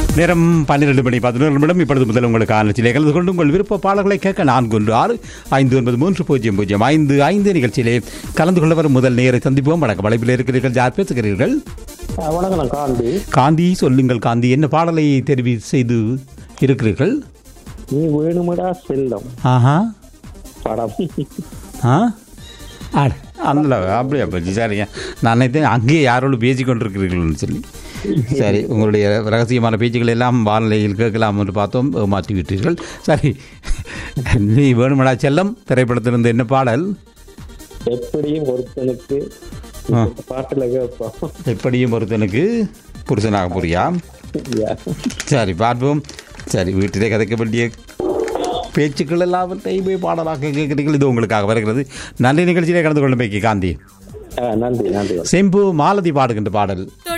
நேரம் பன்னிரண்டு மணி பதினொரு நிமிடம் இப்பொழுது முதல் உங்களுக்கு ஆலோசனை கலந்து கொண்டு உங்கள் விருப்ப பாடல்களை கேட்க நான்கு ஒன்று ஆறு ஐந்து ஒன்பது மூன்று பூஜ்ஜியம் பூஜ்ஜியம் ஐந்து ஐந்து நிகழ்ச்சியிலே கலந்து கொள்ள வரும் முதல் நேரை சந்திப்போம் வணக்கம் வலைப்பில் இருக்கிறீர்கள் யார் பேசுகிறீர்கள் ஆ, வணக்கம் நான் காந்தி காந்தி சொல்லுங்கள் காந்தி என்ன பாடலை தெரிவு செய்து இருக்கிறீர்கள் நீ வேணுமடா செல்லம் ஆஹா படம் ஆ அட அந்த அப்படியா போச்சு சரிங்க நான் நினைத்தேன் அங்கேயே யாரோடு பேசி கொண்டிருக்கிறீர்கள்னு சொல்லி சரி உங்களுடைய ரகசியமான பேச்சுக்கள் எல்லாம் வானிலையில் கேட்கலாம் என்று பார்த்தோம் மாற்றி விட்டீர்கள் சரி நீ வேணுமடா செல்லம் திரைப்படத்திலிருந்து என்ன பாடல் எப்படியும் ஒருத்தனுக்கு ஆ. பாட்டுல கேட்போம் எப்படியும் ஒருத்தனுக்கு புருஷனாக புரியா யா. சரி பார்ப்போம் சரி வீட்டிலே கதைக்க வேண்டிய பேச்சுக்கள் எல்லாவற்றையுமே பாடலாக கேட்கிறீர்கள் இது உங்களுக்காக வருகிறது நன்றி நிகழ்ச்சியிலே கலந்து கொள்ளும் காந்தி ஆ, நன்றி நன்றி செம்பு மாலதி பாடுகின்ற பாடல்